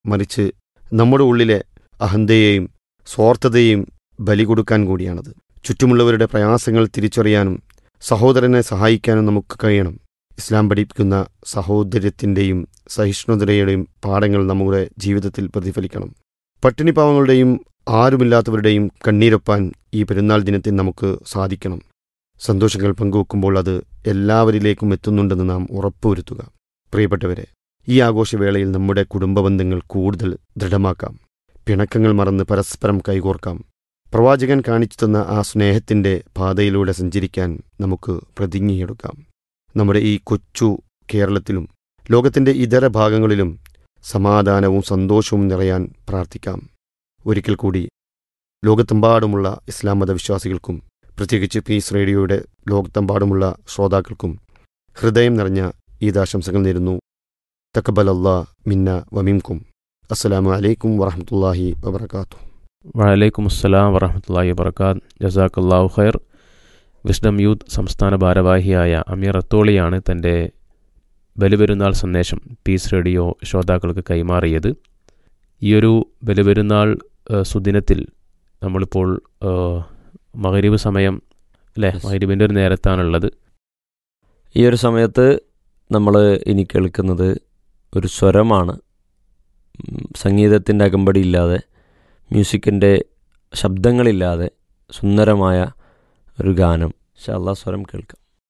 മറിച്ച് നമ്മുടെ ഉള്ളിലെ അഹന്തയെയും സ്വാർത്ഥതയെയും ബലി കൊടുക്കാൻ കൂടിയാണത് ചുറ്റുമുള്ളവരുടെ പ്രയാസങ്ങൾ തിരിച്ചറിയാനും സഹോദരനെ സഹായിക്കാനും നമുക്ക് കഴിയണം ഇസ്ലാം പഠിപ്പിക്കുന്ന സഹോദര്യത്തിൻ്റെയും സഹിഷ്ണുതയുടെയും പാഠങ്ങൾ നമ്മുടെ ജീവിതത്തിൽ പ്രതിഫലിക്കണം പട്ടിണി പാവങ്ങളുടെയും ആരുമില്ലാത്തവരുടെയും കണ്ണീരൊപ്പാൻ ഈ പെരുന്നാൾ ദിനത്തിൽ നമുക്ക് സാധിക്കണം സന്തോഷങ്ങൾ പങ്കുവെക്കുമ്പോൾ അത് എല്ലാവരിലേക്കും എത്തുന്നുണ്ടെന്ന് നാം ഉറപ്പുവരുത്തുക പ്രിയപ്പെട്ടവരെ ഈ ആഘോഷവേളയിൽ നമ്മുടെ കുടുംബ ബന്ധങ്ങൾ കൂടുതൽ ദൃഢമാക്കാം പിണക്കങ്ങൾ മറന്ന് പരസ്പരം കൈകോർക്കാം പ്രവാചകൻ കാണിച്ചു തന്ന ആ സ്നേഹത്തിൻ്റെ പാതയിലൂടെ സഞ്ചരിക്കാൻ നമുക്ക് പ്രതിജ്ഞയെടുക്കാം നമ്മുടെ ഈ കൊച്ചു കേരളത്തിലും ലോകത്തിൻ്റെ ഇതര ഭാഗങ്ങളിലും സമാധാനവും സന്തോഷവും നിറയാൻ പ്രാർത്ഥിക്കാം ഒരിക്കൽ കൂടി ലോകത്തെമ്പാടുമുള്ള ഇസ്ലാം മതവിശ്വാസികൾക്കും പ്രത്യേകിച്ച് പീസ് റേഡിയോയുടെ ലോകത്തെമ്പാടുമുള്ള ശ്രോതാക്കൾക്കും ഹൃദയം നിറഞ്ഞ ഈദാശംസകൾ നേരുന്നു തക്കബലല്ലാ മിന്ന വമിംകും അസ്സലാമു അലൈക്കും വറഹമത്തല്ലാഹി വബർക്കാത്തു വലൈക്കും അസ്സലാം വറഹമത്തല്ലാഹി വബർക്കാത്ത് ജസാഖല്ലാഹു ഖൈർ വിസ്ഡം യൂത്ത് സംസ്ഥാന ഭാരവാഹിയായ അമീർ അത്തോളിയാണ് തൻ്റെ ബലിപെരുന്നാൾ സന്ദേശം പീസ് റേഡിയോ ശ്രോതാക്കൾക്ക് കൈമാറിയത് ഈയൊരു ബലിപെരുന്നാൾ ഏഹ്, സുദിനത്തിൽ നമ്മളിപ്പോൾ ഏഹ്, മഗ്രിബ് സമയം അല്ലേ Yes. മഗ്രിബിൻ്റെ ഒരു നേരത്താണുള്ളത് ഈ ഒരു സമയത്ത് നമ്മൾ ഇനി കേൾക്കുന്നത് ഒരു സ്വരമാണ് ഉം, സംഗീതത്തിൻ്റെ അകമ്പടി ഇല്ലാതെ മ്യൂസിക്കിൻ്റെ ശബ്ദങ്ങളില്ലാതെ സുന്ദരമായ ഒരു ഗാനം ഷാ സ്വരം കേൾക്കാം